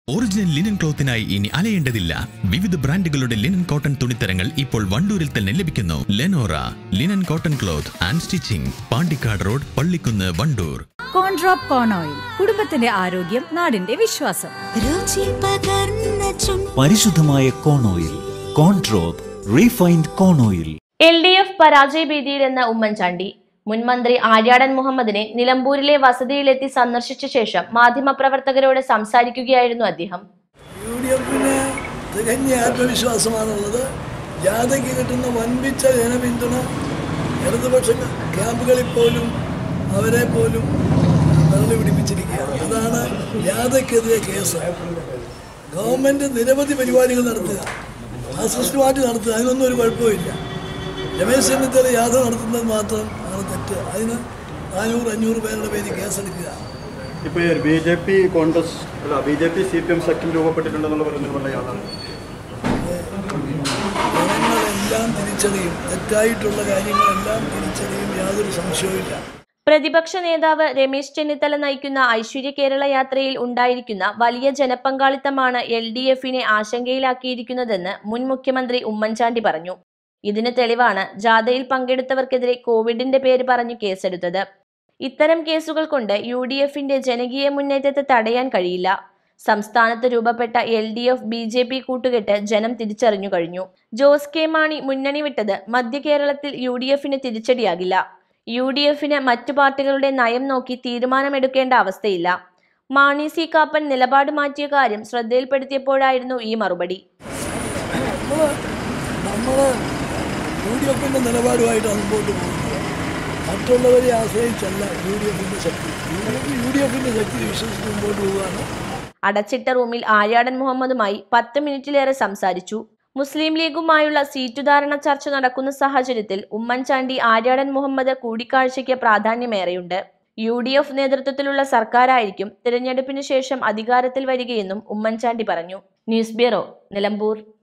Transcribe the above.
original linen ക്ലോത്തിനായി ഇനി അലയേണ്ടതില്ല വിവിധ ബ്രാൻഡുകളുടെ ലിനൻ കോട്ടൺ തുണിത്തരങ്ങൾ ഇപ്പോൾ വണ്ടൂരിൽ തന്നെ ലഭിക്കുന്നു Lenora linen cotton cloth and stitching Pandikkad road Pallikkunnu Vandoor Corndrop corn oil കുടുംബത്തിന്റെ ആരോഗ്യം നാടിന്റെ വിശ്വാസം രുചി പകർന്ന ചുണ്ട് പരിശുദ്ധമായ corn oil Corndrop refined corn oil L D F പരാജയഭീതിയിലെന്ന ഉമ്മൻചാണ്ടി മുൻ മന്ത്രി ആര്യാടൻ മുഹമ്മദിനെ നിലമ്പൂരിലെ വസതിയിലെത്തി സന്ദർശിച്ച ശേഷം മാധ്യമപ്രവർത്തകരോട് സംസാരിക്കുകയായിരുന്നു അദ്ദേഹം യു ഡി എഫിന് തികഞ്ഞ ആത്മവിശ്വാസമാണുള്ളത് ജാഥയ്ക്ക് കിട്ടുന്ന വൻപിച്ച ജനപിന്തുണ ഇടതുപക്ഷ ക്യാമ്പുകളിൽ പോലും അവരെ പോലും തള്ളി പിടിപ്പിച്ചിരിക്കുകയാണ് അതാണ് ജാഥയ്ക്കെതിരെ കേസ് ഗവൺമെൻറ് നിരവധി പരിപാടികൾ നടത്തുക അസിസ്റ്റ് പാർട്ടി നടത്തുക അതിനൊന്നും ഒരു കുഴപ്പമില്ല രമേശ് ചെന്നിത്തല യാത്ര നടത്തുന്നത് മാത്രം ആണ് തെറ്റ് അതിന് നാനൂറ് അഞ്ഞൂറ് പേരുടെ പേര് കേസെടുക്കുക ഇപ്പോൾ ബി ജെ പി കോൺഗ്രസ് അല്ല B J P C P M സഖ്യം രൂപപ്പെട്ടിട്ടുണ്ടെന്നുള്ള പറയുന്നത് യാതാണ് ജനങ്ങളെല്ലാം തിരിച്ചറിയും തെറ്റായിട്ടുള്ള കാര്യങ്ങളെല്ലാം തിരിച്ചറിയും യാതൊരു സംശയവുമില്ല പ്രതിപക്ഷ നേതാവ് രമേശ് ചെന്നിത്തല നയിക്കുന്ന ഐശ്വര്യ കേരള യാത്രയിൽ ഉണ്ടായിരിക്കുന്ന വലിയ ജനപങ്കാളിത്തമാണ് എൽ ഡി എഫിനെ ആശങ്കയിലാക്കിയിരിക്കുന്നതെന്ന് മുൻ മുഖ്യമന്ത്രി ഉമ്മൻചാണ്ടി പറഞ്ഞു ഇതിന് തെളിവാണ് ജാഥയിൽ പങ്കെടുത്തവർക്കെതിരെ കോവിഡിന്റെ പേര് പറഞ്ഞു കേസെടുത്തത് ഇത്തരം കേസുകൾ കൊണ്ട് യു ഡി എഫിന്റെ ജനകീയ മുന്നേറ്റത്തെ തടയാൻ കഴിയില്ല സംസ്ഥാനത്ത് രൂപപ്പെട്ട L D F B J P കൂട്ടുകെട്ട് ജനം തിരിച്ചറിഞ്ഞു കഴിഞ്ഞു ജോസ് കെ മാണി മുന്നണി വിട്ടത് മധ്യ കേരളത്തിൽ യു ഡി എഫിന് തിരിച്ചടിയാകില്ല യു ഡി എഫിന് മറ്റു പാർട്ടികളുടെ നയം നോക്കി തീരുമാനമെടുക്കേണ്ട അവസ്ഥയില്ല മാണി സി കാപ്പൻ നിലപാട് മാറ്റിയ കാര്യം ശ്രദ്ധയിൽപ്പെടുത്തിയപ്പോഴായിരുന്നു ഈ മറുപടി നമ്മൾ നമ്മൾ യു ഡി എഫിൻ്റെ നിലപാടുമായിട്ടാണ് മുമ്പോട്ട് പോകുന്നത് മറ്റുള്ളവരെ ആശ്രയിച്ചല്ല യു ഡി എഫിൻ്റെ ശക്തി യു ഡി എഫിൻ്റെ ശക്തി വിശ്വസിച്ച് മുമ്പോട്ട് പോവുകയാണ് അടച്ചിട്ട റൂമിൽ ആര്യാടൻ മുഹമ്മദുമായി പത്ത് മിനിറ്റിലേറെ സംസാരിച്ചു മുസ്ലിം ലീഗുമായുള്ള സീറ്റു ധാരണ ചർച്ച നടക്കുന്ന സാഹചര്യത്തിൽ ഉമ്മൻചാണ്ടി ആര്യാടൻ മുഹമ്മദ് കൂടിക്കാഴ്ചയ്ക്ക് പ്രാധാന്യമേറെയുണ്ട് യു ഡി എഫ് നേതൃത്വത്തിലുള്ള സർക്കാരായിരിക്കും തിരഞ്ഞെടുപ്പിന് ശേഷം അധികാരത്തിൽ വരികയെന്നും ഉമ്മൻചാണ്ടി പറഞ്ഞു ന്യൂസ് ബ്യൂറോ നിലമ്പൂർ